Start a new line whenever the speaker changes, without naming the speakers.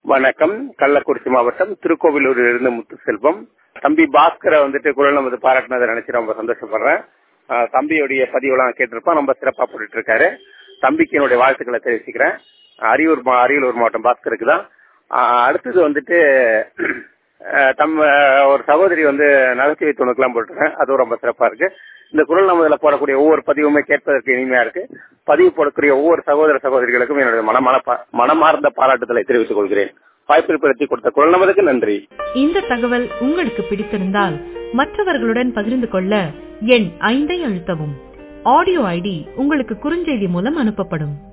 வணக்கம் கள்ளக்குறிச்சி மாவட்டம் திருக்கோவிலூரில் இருந்து முத்துசெல்வம் தம்பி பாஸ்கரை வந்துட்டு குரல் நமது பாராட்டினதை நினைச்சு ரொம்ப சந்தோஷப்படுறேன் ஆஹ் தம்பியுடைய பதிவுலாம் கேட்டிருப்பான் ரொம்ப சிறப்பா போட்டுட்டு இருக்காரு தம்பிக்கு என்னுடைய வாழ்த்துக்களை தெரிவிச்சுக்கிறேன் அரியூர் மா- அரியலூர் மாவட்டம் பாஸ்கருக்கு தான் ஆஹ் அடுத்தது வந்துட்டு ஆஹ் தம் ஆஹ் ஒரு சகோதரி வந்து நகைச்சுவை துணுக்கெல்லாம் போட்டிருக்கேன் அதுவும் ரொம்ப சிறப்பா இருக்கு இந்த குரல் நமதுல போடக்கூடிய ஒவ்வொரு பதிவுமே கேட்பதற்கு இனிமையா இருக்கு பதிவு போடக்கூடிய ஒவ்வொரு சகோதர சகோதரிகளுக்கும் என்னுடைய மனமான பா- மனமார்ந்த பாராட்டுதலை தெரிவித்துக் கொள்கிறேன் வாய்ப்பிற்படுத்தி கொடுத்த குரல் நமதுக்கு நன்றி
இந்த தகவல் உங்களுக்கு பிடித்திருந்தால் மற்றவர்களுடன் பகிர்ந்து கொள்ள எண் ஐந்தை அழுத்தவும் ஆடியோ ஐடி உங்களுக்கு குறுஞ்செய்தி மூலம் அனுப்பப்படும்